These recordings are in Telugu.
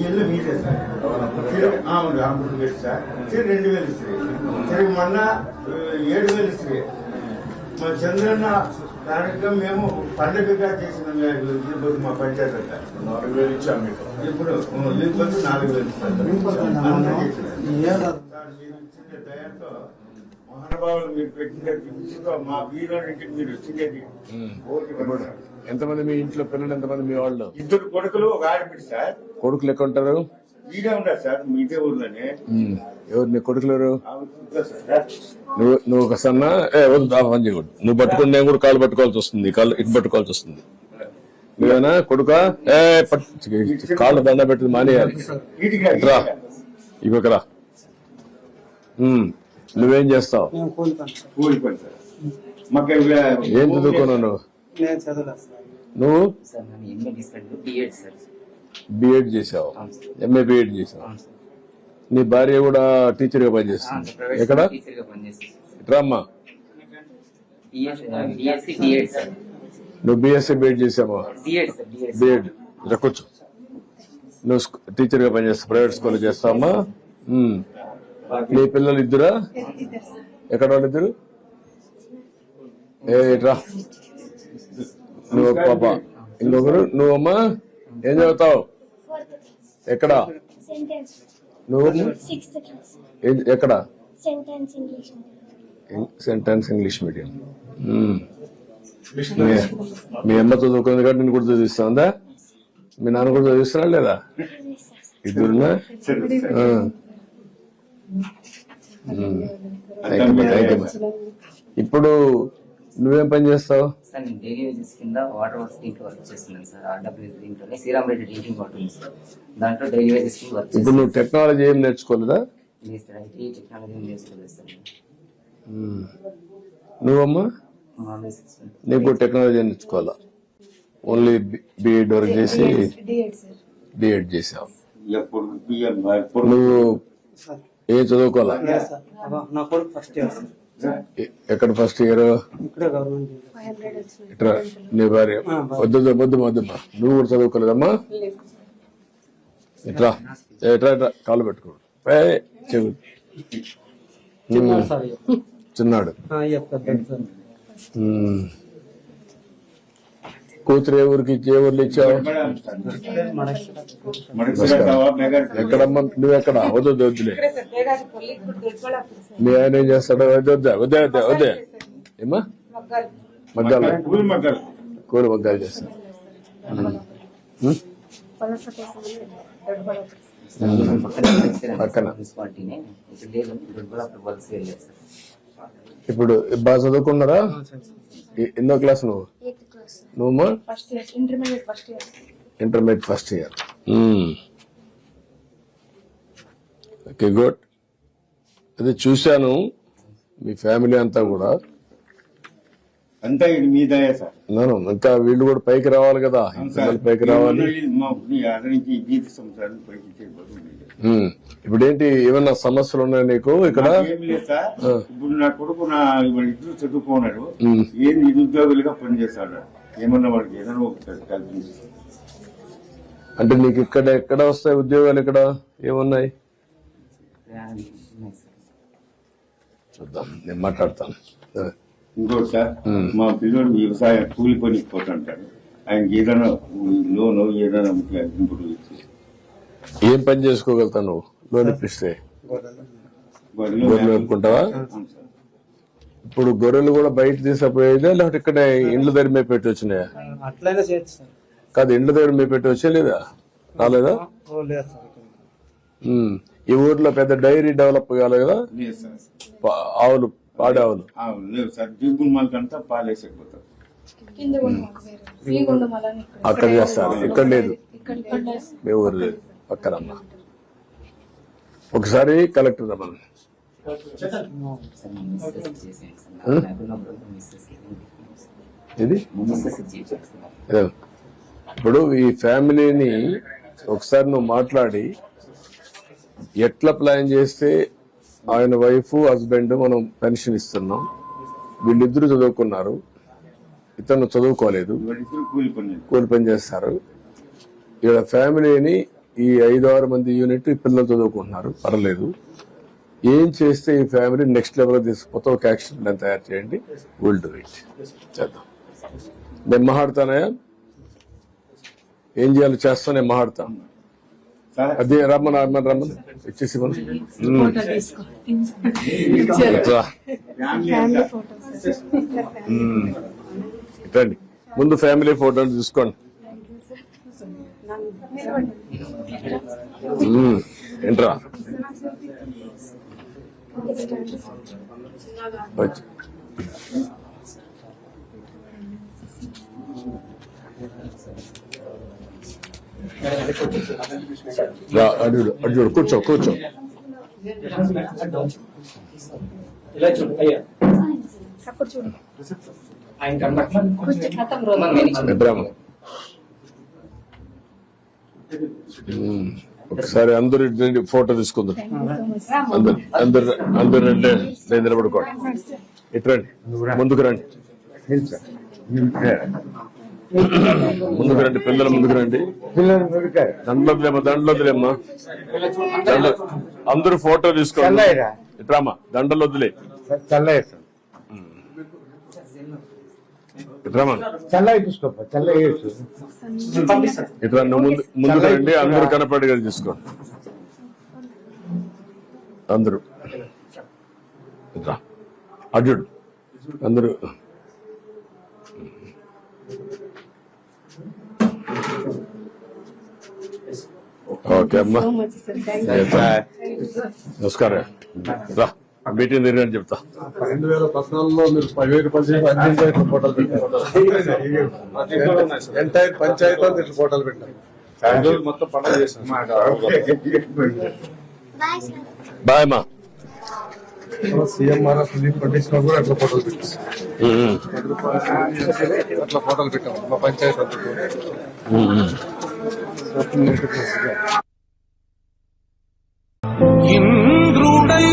ఇల్లు మీదే సార్ తిరుగు- ఆ, అవును అప్పుడు వేరు సార్ తిరిగి రెండు వేలు ఇస్తుంది తిరిగి మొన్న ఆ, ఏడు వేలు ఇస్తుంది మా చంద్రన్న కార్యక్రమం మేము పండుగగా చేసిన ఇప్పుడు మా పంచాయతీ అంతా. నాలుగు వేలు ఇచ్చాం మీకు ఇప్పుడు లింక్ నాలుగు వేలు ఇస్తారు అంతా చేసినారు. సార్, మీరు ఇచ్చిన దయతో మహానుభావులు మీరు పెట్టిన దృష్టితో మా వీరునికి మీరు వచ్చినది ఓటు ఇప్పుడు వేస్తారు. ఎంతమంది మీ ఇంట్లో పిల్లలు ఎంతమంది మీ వాళ్ళు ఇద్దరు కొడుకులు ఒక ఆడబిడ్డ సార్ కొడుకులు ఎక్కడ ఉంటారు ఈడే ఉన్నారు సార్ మీదే ఊర్లోనే ఉమ్. ఎవరు నీ కొడుకులు ఎవరు ఆమె ఇద్దరు సార్ నువ్వు నువ్వు ఒక సన్న ఏ వద్దు ఆ పని చేయకూడదు నువ్వు పట్టుకుని నేను కూడా కాళ్ళు పట్టుకోవాల్సి వస్తుంది కాళ్ళు ఇటు పట్టుకోవాల్సి వస్తుంది నువ్వేనా కొడుక ఏ పట్టు కాళ్ళు దండ పెట్టి మానేయాలి వీటికి రా ఇవ్వకరా ఉమ్. నువ్వేం చేస్తావు మేము కూలిపోతాం సార్ కూలి పని సార్ మాకు ఏం చదువుకున్నావు నువ్వు నేను చదవలేదు సార్ నువ్వు సార్ నేను ఎంఏ తీసుకెళ్ళి బిఎడ్ సార్ బిఎడ్ చేసావు అవును సార్ ఎంఏ బిఎడ్ చేసావు అవును సార్ నీ భార్య కూడా టీచర్ గా అవును పనిచేస్తుంది సార్ ప్రైవేట్ ఎక్కడ టీచర్ గా పనిచేస్తాను రామ్మా బిఎస్సి బిఎడ్ సార్ నువ్వు బిఎస్సీ బిఎడ్ చేసావా బిఎడ్ సార్ బిఎడ్ బిఎడ్ రక్కొచ్చు నువ్వు స్కూ- టీచర్ గా పనిచేస్తావు ప్రైవేట్ స్కూల్ చేస్తావమ్మా ఉమ్. నీ పిల్లలు ఇద్దరా ఎక్కడ వాళ్ళు ఇద్దరు ఏ ఇట్రా నువ్వు ఒక పాప ఇంకొకరు నువ్వమ్మా ఏం చదువుతావు ఎక్కడ సెంటెన్స్ నువ్వు సిక్స్త్ క్లాస్ ఏ- ఎక్కడ sentence English sentence English medium మ్మ్. మీ- మీ అమ్మ చదువుకుంది కాబట్టి నేను కూడా చదివిస్తుందా మీ నాన్న కూడా చదివిస్తున్నా లేదా ఇద్దరున్నా ఆ. మ్మ్. Thank you, thank you, ma'am. ఇప్పుడు నువ్వేం పని చేస్తావు సార్ నేను డైలీ వేజెస్ కింద వాటర్ వర్క్స్ దీంట్లో వర్క్ చేస్తున్నాను సార్ ఆర్డబ్ల్యూ దీంట్లోనే శ్రీరామ్ రెడ్డి డ్రింకింగ్ వాటర్ ఉంది సార్ దాంట్లో డైలీ వేజెస్ కింద వర్క్ ఇప్పుడు చేస్తున్నాను నువ్వు టెక్నాలజీ ఏం నేర్చుకోలేదా లేదు సార్ ఐటీ టెక్నాలజీ నేర్చుకోలేదు సార్ మ్మ్. నువ్వమ్మా మామూలు సిస్టమ్ నీకు టెక్నాలజీ నేర్చుకోవాలా ఓన్లీ బిఎడ్ వరకు చేసి బిఎడ్ చేసావు ఎప్పుడు బియ్యం ఎప్పుడు నువ్వు సార్ ఏం చదువుకోవాలా లేదు సార్ అబ్బా, నా కొడుకు ఫస్ట్ ఇయర్ సార్ ఎ- ఎక్కడ ఫస్ట్ ఇయర్ ఇక్కడే గవర్నమెంట్ ఇట్రా నీ భార్య వద్దు వద్దు, వద్దు వద్దమ్మా నువ్వు కూడా చదువుకోలేదమ్మా ఇట్రా ఏ, ఇట్రా ఇట్రా కాళ్ళు పెట్టుకో ఏ, చెవు చిన్నారు సార్ ఇయ్య. చిన్నాడు ఆ, ఇయ్య పెద్దది సార్ ఉమ్. కూతురు ఏ ఊరికి ఇచ్చి ఏ ఊర్లు ఇచ్చావు ఎక్కడమ్మా నువ్వు ఎక్కడ వద్దు వద్దు, వద్దులే మీ ఆయన ఏం చేస్తాడు వద్దు వద్దా వద్దే వద్దే వద్దే ఏమా మగ్గాలు కూలి మగ్గాలు కూలి మగ్గాలు చేస్తాడు ఉమ్. పక్కన. మున్సిపాలిటీనే ఇక్కడ లేదు ఇక్కడ కూడా అప్పుడు వర్క్స్ వెళ్ళలేదు సార్ ఇప్పుడు బాగా చదువుకున్నారా ఎ- ఎన్నో క్లాస్ నువ్వు ఎయిత్ క్లాస్ నువ్వు first year intermediate first year intermediate first year okay good అదే చూశాను మీ ఫ్యామిలీ అంతా కూడా అంతా ఇది మీ దయ సార్ నేను ఇంకా వీళ్ళు కూడా పైకి రావాలి కదా అవును పిల్లలు సార్. పైకి రావాలి ఈ మా ఈ ఆడ నుంచి జీవిత సంవత్సరాలు పైకి ఇచ్చే బదులు లేదు. ఉమ్. ఇప్పుడు ఏంటి ఏమన్నా సమస్యలు ఉన్నాయి నీకు ఇక్కడ నాకేం లేదు సార్ ఇప్పుడు నా కొడుకు నా వాళ్ళ ఇద్దరు చదువుకున్నాడు ఉమ్. ఏం నిరుద్యోగులుగా పనిచేస్తాడు ఏమన్నా వాడికి ఏదైనా ఒకటి కల్పించి అంటే నీకు ఇక్కడ ఎక్కడ వస్తాయి ఉద్యోగాలు ఇక్కడ ఏమున్నాయి ఉన్నాయి సార్ చూద్దాం నేను మాట్లాడతాను ఆ. ఇంకోటి సార్ మా పిల్లలు వ్యవసాయం కూలి పనికి పోతుంటాడు ఆయనకి ఏదైనా లోన్ ఏదైనా ఇప్పుడు ఏం పని చేసుకోగలుగుతావు నువ్వు లోన్ ఇప్పిస్తే గొర్రెలు గొర్రెలు మేపుకుంటావా అవును సార్. ఇప్పుడు గొర్రెలు కూడా బయట తీసుకుపోయేదే లేకపోతే ఇక్కడ ఇండ్ల దగ్గర మేము పెట్టి వచ్చినాయా అట్లయినా చేయొచ్చు సార్ కాదు ఇండ్ల దగ్గర మేము పెట్టి వచ్చే లేదా రాలేదా ఓ లేదు సార్ ఇక్కడ. ఉమ్. ఈ ఊర్లో పెద్ద డైరీ డెవలప్ కావాలి కదా లేదు సార్ పా- ఆవులు పాడి ఆవులు ఆ, లేవు సార్ దిగులు మనకంతా పాలేసకపోతారు కింద ఉండమని వేరే ఫ్రీగా ఉండమని ఇక్కడ అక్కడ చేస్తారు ఇక్కడ లేదు ఇక్కడ ఇక్కడ లేదు. మీ ఊరు లేదు పక్కనమ్మ ఒకసారి కలెక్టర్ రమ్మని సార్ నేను మిస్సెస్ చేసాను సార్ నాకు నాకున్నప్పుడు మిస్సెస్ ఇది మిస్సెస్ చేశాను సార్ ఇదే. ఇప్పుడు ఈ ఫ్యామిలీని ఒకసారి నువ్వు మాట్లాడి ఎట్లా ప్లాన్ చేస్తే ఆయన వైఫ్ హస్బెండ్ మనం పెన్షన్ ఇస్తున్నాం వీళ్ళిద్దరూ చదువుకున్నారు ఇతను చదువుకోలేదు వాళ్ళిద్దరు కూలి పని కూలి పని చేస్తారు ఇక్కడ ఫ్యామిలీని ఈ ఐదు ఆరు మంది యూనిట్ ఈ పిల్లలు చదువుకుంటున్నారు పర్లేదు ఏం చేస్తే ఈ ఫ్యామిలీ నెక్స్ట్ లెవెల్ తీసుకుపోతే ఒక యాక్షన్ ప్లాన్ తయారు చేయండి విల్ డూ ఇట్ చేద్దాం నేను మాట్లాడతానయా ఏం చేయాలో చేస్తా నేను మాట్లాడతా సార్ అదే రమ్మని రమ్మని రమ్మని ఇచ్చేసి ఇవ్వను. ఉమ్. రా. ఫ్యామిలీ ఫోటోస్ ఉమ్. రండి ముందు ఫ్యామిలీ ఫోటో తీసుకోండి ఉమ్. ఏంట్రా వచ్చి. రా, అటు చూడు, అటు చూడు కూర్చో కూర్చో ఇలా చూడు అయ్యా అప్పుడు చూడు ఆయన కన్నట్ల మనం మేనేజ్ నిద్రామ ఉమ్. ఒకసారి అందరు ఇటు రండి, ఫోటో తీసుకుందాం అందరు అందరు అందరు రండి నేను నిలబడుకోండి ఇటు రండి ముందుకు రండి ముందుకు రండి పిల్లలు ముందుకు రండి పిల్లలు మురికారు దండలేమ్మా దండలొద్దులేమ్మా దండ అందరూ ఫోటో తీసుకోండి చల్లయ్యరా ఇట్రామా దండలు వద్దులే చల్లయ్య సార్ ఇట్రామా చల్లయ్య చూసుకోపా చల్లయ్య పంపిస్తాను ఇట్రా నువ్వు ముందు ముందుకు రండి అందరూ కనపడేగా తీసుకోండి అందరూ ఇట్రా అడ్డు అందరూ ఓకే అమ్మా నమస్కారం రా మీటింగ్ తిరిగి చెప్తా రెండు వేల పద్నాలుగులో మీరు పదివేలు పదిహేను అన్ని ఇట్లా ఫోటోలు పెట్టారు ఎంటైర్ పంచాయతీ అంతా ఇట్లా ఫోటోలు పెట్టారు మొత్తం పండుగ చేశారు బాయ్ అమ్మా సీఎంఆర్ సుదీప్ పండించిన కూడా అట్లా ఫోటోలు పెట్టారు ఉమ్, అట్లా ఫోటోలు పెట్టాము మా పంచాయతీ అంతా కూడా. ఉమ్, ఉమ్. ఇంద్రుడై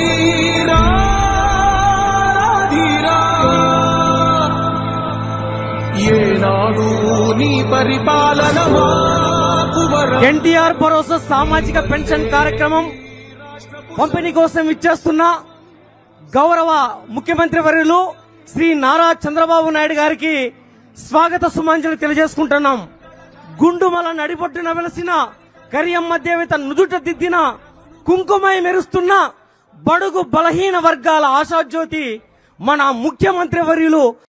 రాధిరా ఏనాడు నీ పరిపాలన మాకువర ఎన్టీఆర్ భరోసా సామాజిక పెన్షన్ కార్యక్రమం పంపిణీ కోసం ఇచ్చేస్తున్న గౌరవ ముఖ్యమంత్రి వర్యులు శ్రీ నారా చంద్రబాబు నాయుడు గారికి స్వాగత సుమాంజలి తెలియజేసుకుంటున్నాం గుండుమల నడిబొట్టున వెలసిన కరియమ్మ దేవత నుదుట దిద్దిన కుంకుమై మెరుస్తున్న బడుగు బలహీన వర్గాల ఆశాజ్యోతి మన ముఖ్యమంత్రి వర్యులు